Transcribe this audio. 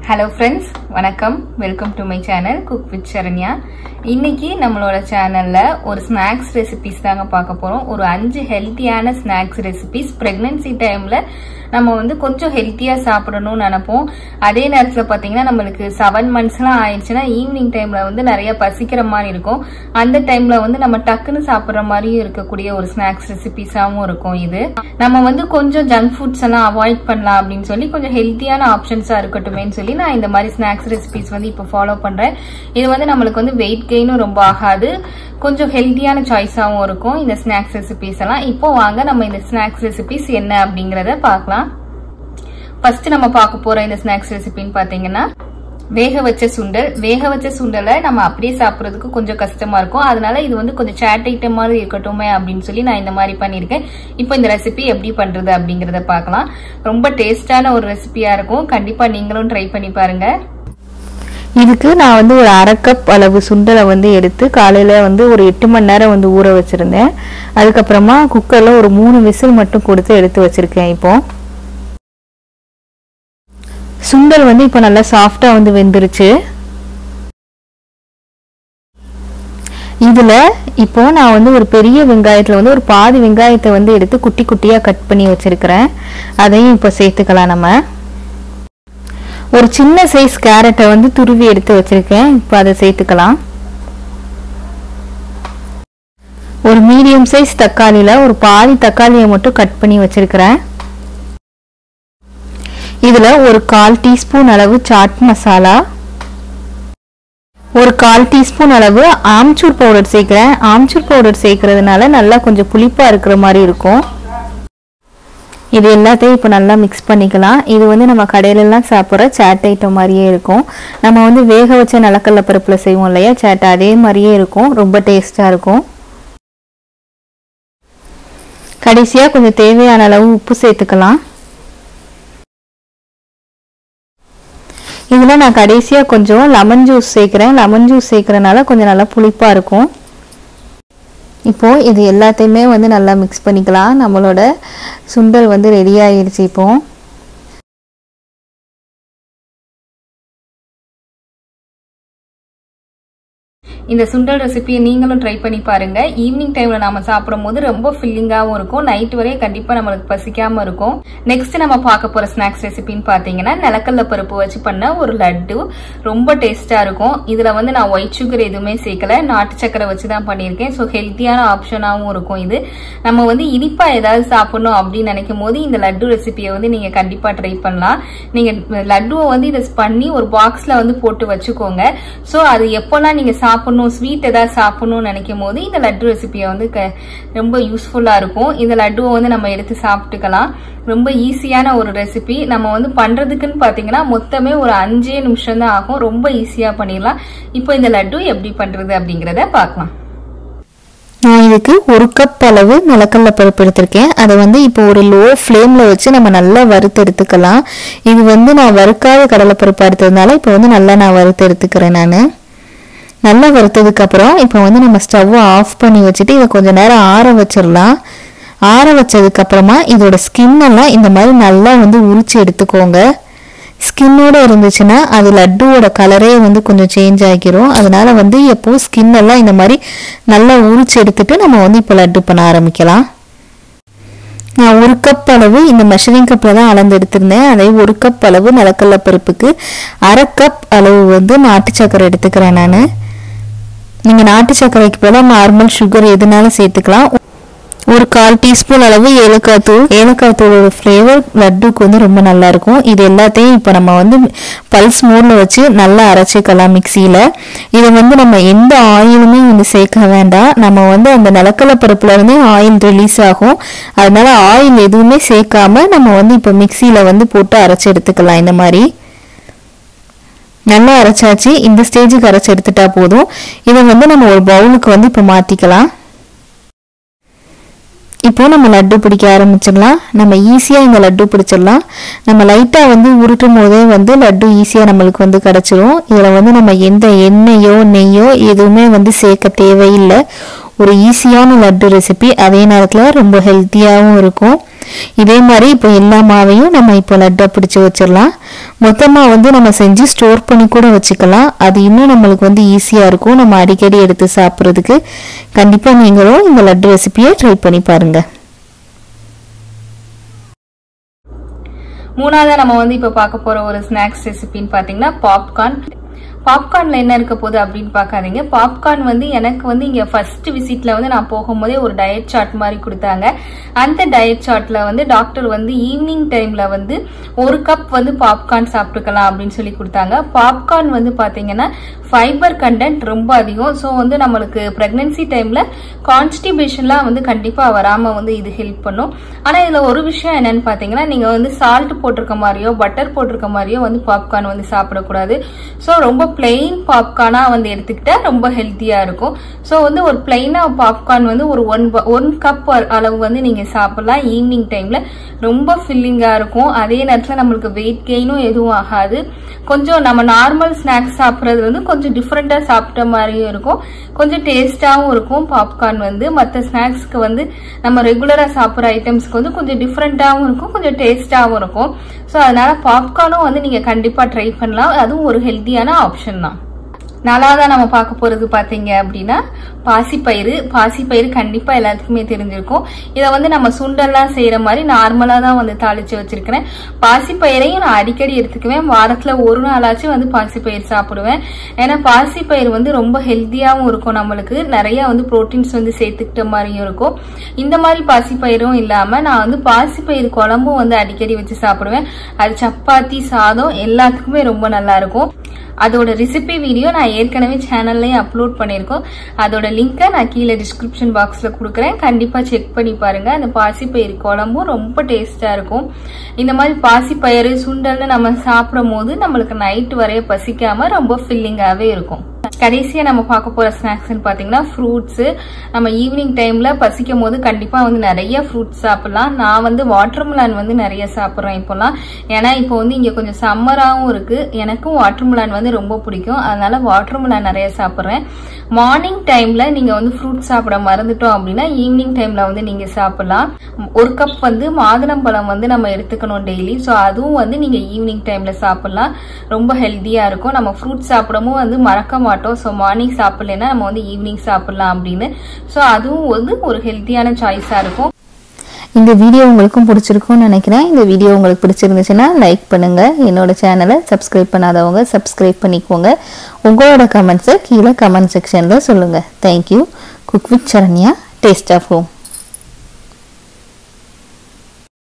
hello friends வணக்கம் welcome to my channel cook with Saranya இன்னைக்கு நம்மளோட சேனல்ல ஒரு ஸ்நாக்ஸ் ரெசிபிஸ் தாங்க பார்க்க போறோம் ஒரு அஞ்சு ஹெல்த்தியான ஸ்நாக்ஸ் ரெசிபிஸ் பிரெக்னன்சி டைம்ல நம்ம வந்து கொஞ்சம் ஹெல்த்தியா சாப்பிடணும்னு நினைப்போம் அதே நேரத்தில் பார்த்தீங்கன்னா நம்மளுக்கு செவன் மந்த்ஸ்லாம் ஆயிடுச்சுன்னா ஈவினிங் டைம்ல வந்து நிறைய பசிக்கிற மாதிரி இருக்கும் அந்த டைம்ல வந்து நம்ம டக்குன்னு சாப்பிட்ற மாதிரியும் இருக்கக்கூடிய ஒரு ஸ்நாக்ஸ் ரெசிபிஸாகவும் இருக்கும் இது நம்ம வந்து கொஞ்சம் ஜங்க் ஃபுட்ஸ் எல்லாம் அவாய்ட் பண்ணலாம் அப்படின்னு சொல்லி கொஞ்சம் ஹெல்த்தியான ஆப்ஷன்ஸா இருக்கட்டுமேன்னு சொல்லி நான் இந்த மாதிரி ஸ்நாக்ஸ் ரெசிபிஸ் வந்து இப்போ ஃபாலோ பண்றேன் இது வந்து நம்மளுக்கு வந்து வெயிட் கெயினும் ரொம்ப ஆகாது கொஞ்சம் ஹெல்த்தியான சாய்ஸாகவும் இருக்கும் இந்த ஸ்நாக்ஸ் ரெசிபிஸ் எல்லாம் இப்போ வாங்க நம்ம இந்த ஸ்நாக்ஸ் ரெசிபிஸ் என்ன அப்படிங்கறத பார்க்கலாம் ஃபர்ஸ்ட் நம்ம பார்க்க போற இந்த ஸ்நாக்ஸ் ரெசிபின்னு பாத்தீங்கன்னா வேக வச்ச சுண்டல் வேக வச்ச சுண்டலை நம்ம அப்படியே சாப்பிட்றதுக்கு கொஞ்சம் கஷ்டமா இருக்கும் அதனால இது வந்து கொஞ்சம் சேட் ஐட்டம் மாதிரி இருக்கட்டுமே அப்படின்னு சொல்லி நான் இந்த மாதிரி பண்ணியிருக்கேன் இப்போ இந்த ரெசிபி எப்படி பண்றது அப்படிங்கறத பார்க்கலாம் ரொம்ப டேஸ்டான ஒரு ரெசிபியா இருக்கும் கண்டிப்பா நீங்களும் ட்ரை பண்ணி பாருங்க இதுக்கு நான் வந்து ஒரு அரை கப் அளவு சுண்டலை வந்து எடுத்து காலையில் வந்து ஒரு எட்டு மணி நேரம் வந்து ஊற வச்சுருந்தேன் அதுக்கப்புறமா குக்கரில் ஒரு மூணு விசில் மட்டும் கொடுத்து எடுத்து வச்சுருக்கேன் இப்போ சுண்டல் வந்து இப்போ நல்லா சாஃப்டாக வந்து வெந்துருச்சு இதில் இப்போ நான் வந்து ஒரு பெரிய வெங்காயத்தில் வந்து ஒரு பாதி வெங்காயத்தை வந்து எடுத்து குட்டி குட்டியாக கட் பண்ணி வச்சுருக்கிறேன் அதையும் இப்போ சேர்த்துக்கலாம் நம்ம ஒரு சின்ன சைஸ் கேரட்டை வந்து துருவி எடுத்து வச்சிருக்கேன் இப்போ அதை சேர்த்துக்கலாம் ஒரு மீடியம் சைஸ் தக்காளியில் ஒரு பாதி தக்காளியை மட்டும் கட் பண்ணி வச்சிருக்கிறேன் இதில் ஒரு கால் டீஸ்பூன் அளவு சாட் மசாலா ஒரு கால் டீஸ்பூன் அளவு ஆம்ச்சூர் பவுடர் சேர்க்குறேன் ஆம்ச்சூர் பவுடர் சேர்க்கறதுனால நல்லா கொஞ்சம் புளிப்பாக இருக்கிற மாதிரி இருக்கும் இது எல்லாத்தையும் இப்போ நல்லா மிக்ஸ் பண்ணிக்கலாம் இது வந்து நம்ம கடையிலலாம் சாப்பிட்ற சேட் ஐட்டம் மாதிரியே இருக்கும் நம்ம வந்து வேக வச்ச நிலக்கடல பருப்பில் செய்வோம் இல்லையா சேட் அதே மாதிரியே இருக்கும் ரொம்ப டேஸ்ட்டாக இருக்கும் கடைசியாக கொஞ்சம் தேவையான அளவு உப்பு சேர்த்துக்கலாம் இதில் நான் கடைசியாக கொஞ்சம் லெமன் ஜூஸ் சேர்க்குறேன் லெமன் ஜூஸ் சேர்க்குறனால கொஞ்சம் நல்லா புளிப்பாக இருக்கும் இப்போது இது எல்லாத்தையுமே வந்து நல்லா மிக்ஸ் பண்ணிக்கலாம் நம்மளோட சுண்டல் வந்து ரெடி ஆகிடுச்சு இப்போது இந்த சுண்டல் ரெசிபியை நீங்களும் ட்ரை பண்ணி பாருங்க ஈவினிங் டைம்ல நாம சாப்பிடும் போது ரொம்ப ஃபில்லிங்காகவும் இருக்கும் நைட் வரையும் கண்டிப்பா நம்மளுக்கு பசிக்காம இருக்கும் நெக்ஸ்ட் நம்ம பார்க்க போற ஸ்நாக்ஸ் ரெசிபின்னு பாத்தீங்கன்னா நிலக்கல்ல பருப்பு வச்சு பண்ண ஒரு லட்டு ரொம்ப டேஸ்டா இருக்கும் இதுல வந்து நான் ஒயிட் சுகர் எதுவுமே சேர்க்கல நாட்டு சக்கரை வச்சு தான் பண்ணியிருக்கேன் ஸோ ஹெல்த்தியான ஆப்ஷனாகவும் இருக்கும் இது நம்ம வந்து இனிப்பா ஏதாவது சாப்பிடணும் அப்படின்னு நினைக்கும் போது இந்த லட்டு ரெசிபியை வந்து நீங்க கண்டிப்பா ட்ரை பண்ணலாம் நீங்க லட்டுவை வந்து இதை பண்ணி ஒரு பாக்ஸ்ல வந்து போட்டு வச்சுக்கோங்க ஸோ அது எப்போல்லாம் நீங்க சாப்பிடணும் ஸ்வீட் ஏதாவது சாப்பிடணும்னு நினைக்கும் போது இந்த லட்டு ரெசிபியை வந்து ரொம்ப யூஸ்ஃபுல்லாக இருக்கும் இந்த லட்டுவை வந்து நம்ம எடுத்து சாப்பிட்டுக்கலாம் ரொம்ப ஈஸியான ஒரு ரெசிபி நம்ம வந்து பண்ணுறதுக்குன்னு பார்த்தீங்கன்னா மொத்தமே ஒரு அஞ்சே நிமிஷம் தான் ஆகும் ரொம்ப ஈஸியாக பண்ணிடலாம் இப்போ இந்த லட்டு எப்படி பண்ணுறது அப்படிங்கிறத பார்க்கலாம் நான் இதுக்கு ஒரு கப் அளவு நிலக்கடல பருப்பு எடுத்திருக்கேன் அதை வந்து இப்போ ஒரு லோ ஃப்ளேமில் வச்சு நம்ம நல்லா வறுத்து எடுத்துக்கலாம் இது வந்து நான் வறுக்காத கடலைப்பருப்பு எடுத்ததுனால இப்போ வந்து நல்லா நான் வறுத்து எடுத்துக்கிறேன் நான் நல்லா வறுத்ததுக்கு அப்புறம் இப்போ வந்து நம்ம ஸ்டவ்வை ஆஃப் பண்ணி வச்சுட்டு இதை கொஞ்சம் நேரம் ஆற வச்சிடலாம் ஆற வச்சதுக்கு அப்புறமா இதோட ஸ்கின் எல்லாம் இந்த மாதிரி நல்லா வந்து உரிச்சு எடுத்துக்கோங்க ஸ்கின்னோட இருந்துச்சுன்னா அது லட்டுவோட கலரே வந்து கொஞ்சம் சேஞ்ச் ஆகிரும் அதனால வந்து எப்போ ஸ்கின் எல்லாம் இந்த மாதிரி நல்லா உரிச்சு எடுத்துட்டு நம்ம வந்து இப்போ லட்டு பண்ண ஆரம்பிக்கலாம் நான் ஒரு கப் அளவு இந்த மெஷரிங் கப்பில் தான் அளந்து எடுத்திருந்தேன் அதே ஒரு கப் அளவு நிலக்கடல பருப்புக்கு அரை கப் அளவு வந்து நாட்டு சக்கரை எடுத்துக்கிறேன் நான் நீங்கள் நாட்டு சர்க்கரைக்கு பதிலாக நார்மல் சுகர் எதுனாலும் சேர்த்துக்கலாம் ஒரு கால் டீஸ்பூன் அளவு ஏலக்காய் தூள் ஏலக்காய் தூளோட ஃப்ளேவர் லட்டுக்கு வந்து ரொம்ப நல்லா இருக்கும் இது எல்லாத்தையும் இப்போ நம்ம வந்து பல்ஸ் மோடில் வச்சு நல்லா அரைச்சிக்கலாம் மிக்சியில் இதை வந்து நம்ம எந்த ஆயிலுமே வந்து சேர்க்க வேண்டாம் நம்ம வந்து அந்த நிலக்கடலை பருப்புல இருந்து ஆயில் ரிலீஸ் ஆகும் அதனால ஆயில் எதுவுமே சேர்க்காம நம்ம வந்து இப்போ மிக்சியில் வந்து போட்டு அரைச்சி எடுத்துக்கலாம் இந்த மாதிரி நல்லா அரைச்சாச்சு இந்த ஸ்டேஜுக்கு அரைச்சி எடுத்துட்டா போதும் இதை வந்து நம்ம ஒரு பவுலுக்கு வந்து இப்போ மாற்றிக்கலாம் இப்போ நம்ம லட்டு பிடிக்க ஆரம்பிச்சிடலாம் நம்ம ஈஸியாக இந்த லட்டு பிடிச்சிடலாம் நம்ம லைட்டாக வந்து உருட்டும் போதே வந்து லட்டு ஈஸியாக நம்மளுக்கு வந்து கிடச்சிரும் இதில் வந்து நம்ம எந்த எண்ணெயோ நெய்யோ எதுவுமே வந்து சேர்க்க தேவையில்லை ஒரு ஈஸியான லட்டு ரெசிபி அதே நேரத்தில் ரொம்ப ஹெல்த்தியாகவும் இருக்கும் இதே மாதிரி இப்போ எல்லா மாவையும் நம்ம இப்போ லட்டை பிடிச்சி வச்சிடலாம் மொத்தமாக வந்து நம்ம செஞ்சு ஸ்டோர் பண்ணி கூட வச்சுக்கலாம் அது இன்னும் நம்மளுக்கு வந்து ஈஸியாக இருக்கும் நம்ம அடிக்கடி எடுத்து சாப்பிட்றதுக்கு கண்டிப்பாக நீங்களும் இந்த லட்டு ரெசிபியை ட்ரை பண்ணி பாருங்கள் மூணாவதா நம்ம வந்து இப்ப பார்க்க போற ஒரு ஸ்நாக்ஸ் ரெசிபின்னு பாத்தீங்கன்னா பாப்கார்ன் பாப்கார்ன்ல என்ன இருக்க போகுது அப்படின்னு பார்க்காதீங்க பாப்கார்ன் வந்து எனக்கு வந்து இங்க ஃபர்ஸ்ட் விசிட்ல வந்து நான் போகும்போதே ஒரு டயட் சார்ட் மாதிரி கொடுத்தாங்க அந்த டயட் சார்ட்ல வந்து டாக்டர் வந்து ஈவினிங் டைம்ல வந்து ஒரு கப் வந்து பாப்கார்ன் சாப்பிட்டுக்கலாம் அப்படின்னு சொல்லி கொடுத்தாங்க பாப்கார்ன் வந்து பாத்தீங்கன்னா ஃபைபர் கண்டென்ட் ரொம்ப அதிகம் ஸோ வந்து நம்மளுக்கு பிரெக்னன்சி டைம்ல கான்ஸ்டிபேஷன்லாம் வந்து கண்டிப்பா வராம வந்து இது ஹெல்ப் பண்ணும் ஆனா இதுல ஒரு விஷயம் என்னன்னு பாத்தீங்கன்னா நீங்க வந்து சால்ட் போட்டிருக்க மாதிரியோ பட்டர் போட்டிருக்க மாதிரியோ வந்து பாப்கார்ன் வந்து சாப்பிடக்கூடாது ஸோ ரொம்ப பிளெயின் பாப்கார்னா வந்து எடுத்துக்கிட்டா ரொம்ப ஹெல்த்தியா இருக்கும் ஸோ வந்து ஒரு பிளெயினா பாப்கார்ன் வந்து ஒரு ஒன் ஒன் கப் அளவு வந்து நீங்க சாப்பிடலாம் ஈவினிங் டைம்ல ரொம்ப ஃபில்லிங்கா இருக்கும் அதே நேரத்தில் நம்மளுக்கு வெயிட் கெயினும் எதுவும் ஆகாது கொஞ்சம் நம்ம நார்மல் ஸ்நாக்ஸ் சாப்பிட்றது வந்து கொஞ்சம் டிஃப்ரெண்டா சாப்பிட்ட மாதிரியும் இருக்கும் கொஞ்சம் டேஸ்டாவும் இருக்கும் பாப்கார்ன் வந்து மற்ற ஸ்நாக்ஸ்க்கு வந்து நம்ம ரெகுலரா சாப்பிட்ற ஐட்டம்ஸ்க்கு வந்து கொஞ்சம் டிஃப்ரெண்டாவும் இருக்கும் கொஞ்சம் டேஸ்டாவும் இருக்கும் ஸோ அதனால பாப்கார்னும் வந்து நீங்க கண்டிப்பா ட்ரை பண்ணலாம் அதுவும் ஒரு ஹெல்த்தியான ஆப்ஷன் தான் நாலாவதா நம்ம பார்க்க போறது பாத்தீங்க அப்படின்னா பாசிப்பயிறு பாசிப்பயிறு கண்டிப்பா எல்லாத்துக்குமே தெரிஞ்சிருக்கும் இதை வந்து நம்ம சுண்டெல்லாம் செய்யற மாதிரி நார்மலா தான் வந்து தாளிச்சு வச்சிருக்கிறேன் பாசிப்பயிரையும் நான் அடிக்கடி எடுத்துக்குவேன் வாரத்துல ஒரு நாளாச்சும் வந்து பாசிப்பயிர் சாப்பிடுவேன் ஏன்னா பாசிப்பயிறு வந்து ரொம்ப ஹெல்த்தியாவும் இருக்கும் நம்மளுக்கு நிறைய வந்து புரோட்டீன்ஸ் வந்து சேர்த்துக்கிட்ட மாதிரியும் இருக்கும் இந்த மாதிரி பாசிப்பயிரும் இல்லாம நான் வந்து பாசிப்பயிறு குழம்பும் வந்து அடிக்கடி வச்சு சாப்பிடுவேன் அது சப்பாத்தி சாதம் எல்லாத்துக்குமே ரொம்ப நல்லா இருக்கும் அதோட ரெசிபி வீடியோ நான் ஏற்கனவே சேனல்லையும் அப்லோட் பண்ணியிருக்கோம் அதோட லிங்கை நான் கீழே டிஸ்கிரிப்ஷன் பாக்ஸில் கொடுக்குறேன் கண்டிப்பாக செக் பண்ணி பாருங்க அந்த பாசிப்பயிறு குழம்பும் ரொம்ப டேஸ்டாக இருக்கும் இந்த மாதிரி பாசிப்பயிறு சுண்டல்னு நம்ம சாப்பிடும் போது நம்மளுக்கு நைட்டு வரைய பசிக்காம ரொம்ப ஃபில்லிங்காகவே இருக்கும் கடைசியா நம்ம பார்க்க போற ஸ்நாக்ஸ்னு பாத்தீங்கன்னா ஃப்ரூட்ஸ் நம்ம ஈவினிங் டைம்ல பசிக்கும் போது கண்டிப்பா வந்து நிறைய ஃப்ரூட்ஸ் சாப்பிடலாம் நான் வந்து வாட்டர்மெலான் வந்து நிறைய சாப்பிட்றேன் இப்போலாம் ஏன்னா இப்போ வந்து இங்க கொஞ்சம் சம்மராகவும் இருக்கு எனக்கும் வாட்டர்மெலான் வந்து ரொம்ப பிடிக்கும் அதனால வாட்டர்மெலான் நிறைய சாப்பிட்றேன் மார்னிங் டைம்ல நீங்க வந்து ஃப்ரூட் சாப்பிட மறந்துட்டோம் அப்படின்னா ஈவினிங் டைம்ல வந்து நீங்க சாப்பிடலாம் ஒரு கப் வந்து மாதுளம்பழம் வந்து நம்ம எடுத்துக்கணும் டெய்லி ஸோ அதுவும் வந்து நீங்க ஈவினிங் டைம்ல சாப்பிடலாம் ரொம்ப ஹெல்த்தியா இருக்கும் நம்ம ஃப்ரூட் சாப்பிடவும் வந்து மறக்க மாட்டோம் ஸோ மார்னிங் சாப்பிடலைன்னா நம்ம வந்து ஈவினிங் சாப்பிடலாம் அப்படின்னு ஸோ அதுவும் வந்து ஒரு ஹெல்த்தியான சாய்ஸா இருக்கும் இந்த வீடியோ உங்களுக்கும் பிடிச்சிருக்கும்னு நினைக்கிறேன் இந்த வீடியோ உங்களுக்கு பிடிச்சிருந்துச்சுன்னா லைக் பண்ணுங்க என்னோட சேனலை சப்ஸ்கிரைப் பண்ணாதவங்க சப்ஸ்கிரைப் பண்ணிக்கோங்க உங்களோட கமெண்ட்ஸை கீழே கமெண்ட் செக்ஷனில் சொல்லுங்கள் thank you cook with Saranya taste of home